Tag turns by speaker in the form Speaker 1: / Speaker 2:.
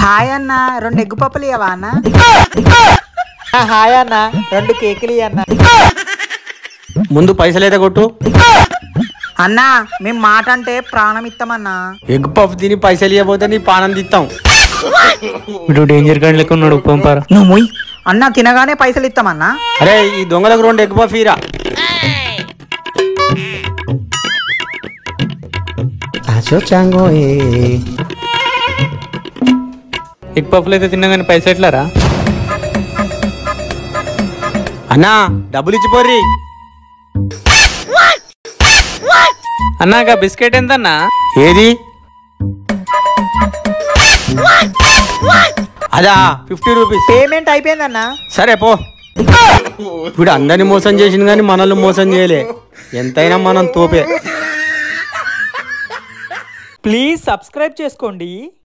Speaker 1: hi అన్న రెండు egg పప్పులు ఇవ్వవా అన్న ఆ, హాయ్ అన్న రెండు కేకులు ఇయ్యి అన్న
Speaker 2: ముందు పైసలైతే కొట్టు
Speaker 1: అన్నా మేము మాట అంటే ప్రాణం ఇస్తామన్నా
Speaker 2: ఎగ్ పఫ్ తిని పైసలు ఇవ్వబోతే నీ పానం తిత్తాం
Speaker 3: వీడు డేంజర్ గాడ్ లెక్క ఉన్నాడు పంపారా
Speaker 1: నువ్వు ముయ్ అన్న తినగానే పైసలు ఇస్తామన్నా
Speaker 2: అరే ఈ దొంగలకు రెండు ఎగ్ పఫ్ ఇరా
Speaker 3: ఎగ్ పఫ్లు అయితే తిన్నా కానీ పైసలు ఎట్లారా
Speaker 2: అన్నా డబ్బులు ఇచ్చిపోర్రి
Speaker 3: అన్నాక బిస్కెట్ ఎంతన్నా
Speaker 2: ఏది అదా ఫిఫ్టీ రూపీస్
Speaker 1: పేమెంట్ అయిపోయిందన్నా
Speaker 2: సరే పో ఇప్పుడు అందరిని మోసం చేసింది కానీ మనల్ని మోసం చేయలే ఎంతైనా మనం తోపే
Speaker 1: ప్లీజ్ సబ్స్క్రైబ్ చేసుకోండి